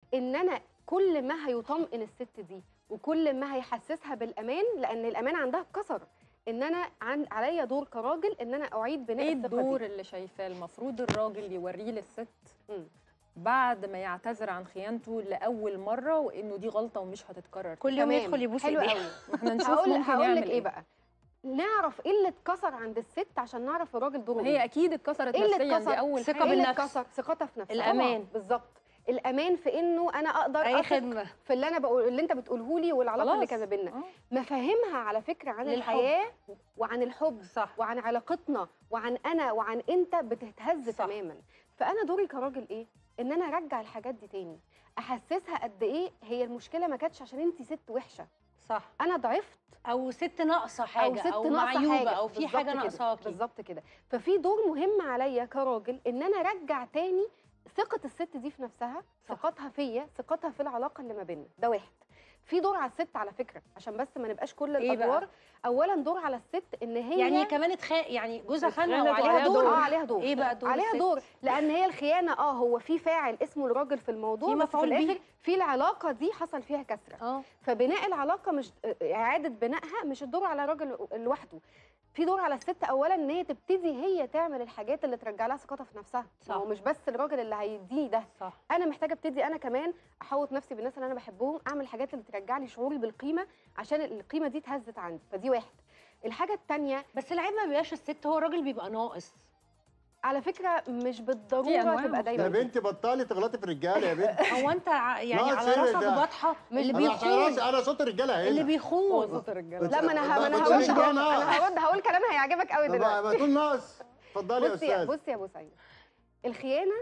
ان انا كل ما هيطمئن الست دي وكل ما هيحسسها بالامان لان الامان عندها اتكسر ان انا عن عليا دور كراجل ان انا اعيد بناء ايه الثقه الدور دي اللي شايفاه المفروض الراجل يوريه للست مم. بعد ما يعتذر عن خيانته لاول مره وانه دي غلطه ومش هتتكرر كل يوم تمام. يدخل يبوس حلو ايديها قوي ما احنا نشوف هقول ممكن هقول يعمل لك ايه بقى نعرف ايه اللي اتكسر عند الست عشان نعرف الراجل دوره ما هي ايه اكيد اتكسرت ايه اللي نفسيا اتكسر؟ دي اول ثقة حاجه ايه اللي بالنفس. اتكسر ثقتها في نفسها الأمان. طبعاً، بالظبط الامان في انه انا اقدر اي أثق خدمه في اللي انا بقول اللي انت بتقوله لي والعلاقه اللي خلاص. كانت ما بيننا آه. مفاهيمها على فكره عن للحب. الحياه وعن الحب صح وعن علاقتنا وعن انا وعن انت بتتهز صح. تماما فانا دوري كراجل ايه ان انا ارجع الحاجات دي تاني احسسها قد ايه هي المشكله ما كانتش عشان انت ست وحشه صح انا ضعفت او ست ناقصه حاجه او ست ناقصه معيوبه حاجه او في بالظبط حاجه كده، ناقصاكي بالظبط كده ففي دور مهم عليا كراجل ان انا ارجع تاني ثقه الست دي في نفسها صح. ثقتها فيا ثقتها في العلاقه اللي ما بيننا ده واحد في دور على الست على فكره عشان بس ما نبقاش كل إيه بقى؟ الادوار اولا دور على الست ان هي يعني هي كمان اتخ... يعني جوزها خانها اتخانت وعليها وعليها دور اه عليها دور ايه بقى دور عليها الست؟ دور لان هي الخيانه اه هو في فاعل اسمه الراجل في الموضوع في بس في مفعول بيه. الاخر في العلاقه دي حصل فيها كسره اه فبناء العلاقه مش اعاده بنائها مش الدور على الراجل لوحده في دور على الست اولا ان هي تبتدي هي تعمل الحاجات اللي ترجع لها ثقتها في نفسها صح. هو مش بس الراجل اللي هيديني ده صح انا محتاجه ابتدي انا كمان احوط نفسي بالناس اللي انا بحبهم اعمل الحاجات اللي ترجع لي شعوري بالقيمه عشان القيمه دي اتهزت عندي فدي واحد الحاجه الثانيه بس العيب ما بيبقاش الست هو الراجل بيبقى ناقص على فكره مش في بالضروره أنواع تبقى مختلفة. دايما يا كده. بنتي بطلي تغلطي في الرجاله يا بنت هو انت ع- يعني لا، على سيبك راسك ده. بطحه اللي انا عشان راسي بيخون انا صوت الرجاله هنا اللي هو بيخون صوت الرجاله لا ما انا ه- ما انا ما هقول تقوليش بقى انا ناقص. هرد هقول كلام هيعجبك قوي طب دلوقتي ما تقول ناقص اتفضلي يا بصي يا استاذ بصي يا ابو سعيد الخيانه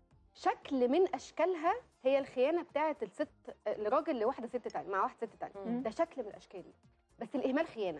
شكل من اشكالها هي الخيانه بتاعه الست الراجل لواحده ست تانية مع واحده ست تانية مم. ده شكل من الاشكال بس الاهمال خيانه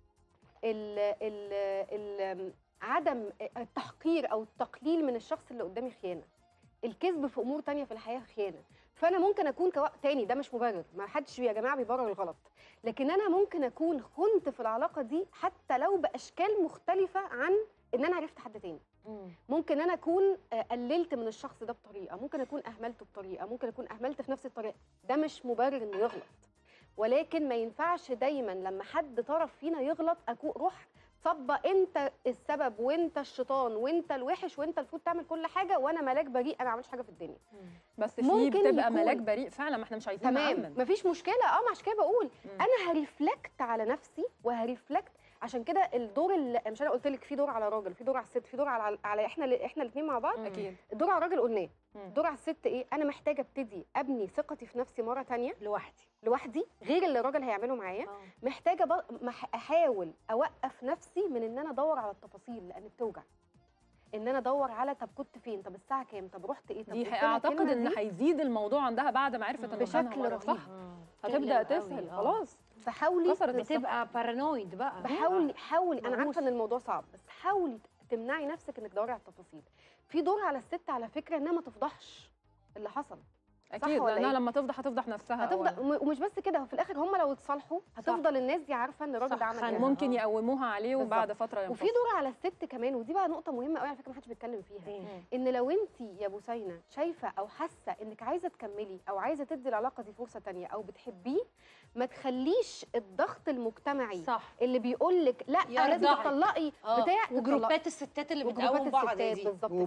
ال ال ال عدم التحقير او التقليل من الشخص اللي قدامي خيانه الكذب في امور تانية في الحياه خيانه فانا ممكن اكون كوا... تاني ده مش مبرر ما حدش يا جماعه بيبرر الغلط لكن انا ممكن اكون خنت في العلاقه دي حتى لو باشكال مختلفه عن ان انا عرفت حد تاني ممكن انا اكون آه، قللت من الشخص ده بطريقه ممكن اكون اهملته بطريقه ممكن اكون اهملت في نفس الطريقه ده مش مبرر انه يغلط ولكن ما ينفعش دايما لما حد طرف فينا يغلط اكون روح صبة انت السبب وانت الشيطان وانت الوحش وانت المفروض تعمل كل حاجه وانا ملاك بريء انا ما عملتش حاجه في الدنيا بس في ممكن بتبقى يكون. ملاك بريء فعلا ما احنا مش عايزين تمام نعمم مفيش مشكله اه ما عشان كده بقول مم. انا هرفلكت على نفسي وهرفلكت عشان كده الدور اللي مش انا قلت لك في دور على راجل في دور على الست في دور على على احنا احنا الاثنين مع بعض مم. اكيد الدور على الراجل قلناه مم. الدور على الست ايه انا محتاجه ابتدي ابني ثقتي في نفسي مره تانية لوحدي لوحدي غير اللي الراجل هيعمله معايا آه. محتاجه ب... مح- احاول اوقف نفسي من ان انا ادور على التفاصيل لان بتوجع ان انا ادور على طب كنت فين طب الساعه كام طب رحت ايه طب دي قلت لها اعتقد الكلمة ان دي؟ هيزيد الموضوع عندها بعد ما عرفت مم. انه بشكل خانها مرة، رهيب. صح هتبدا تسهل خلاص فحاولي كسرت الثقة. بتبقى بارانويد بقى بحاولي حاولي انا مهووسة. عارفه ان الموضوع صعب بس حاولي تمنعي نفسك انك تدوري على التفاصيل في دور على الست على فكره انها ما تفضحش اللي حصل اكيد ولا لانها إيه؟ لما تفضح هتفضح نفسها هتفضل أولاً. وم- ومش بس كده في الاخر هم لو اتصالحوا هتفضل الناس دي عارفه ان الراجل صح، ده عمل خان ايه ممكن آه. يقوموها عليه بالظبط. وبعد فتره وفي ينفصلوا دور على الست كمان ودي بقى نقطه مهمه قوي على فكره ما حدش بيتكلم فيها إيه؟ ان لو انت يا بوسينه شايفه او حاسه انك عايزه تكملي او عايزه تدي العلاقه دي فرصه تانية او بتحبيه ما تخليش الضغط المجتمعي صح اللي بيقول لك لا لازم يرضعك. تطلقي آه. بتاع تطلقي. وجروبات الستات اللي وجروبات بتقوم بعض الستات دي بالظبط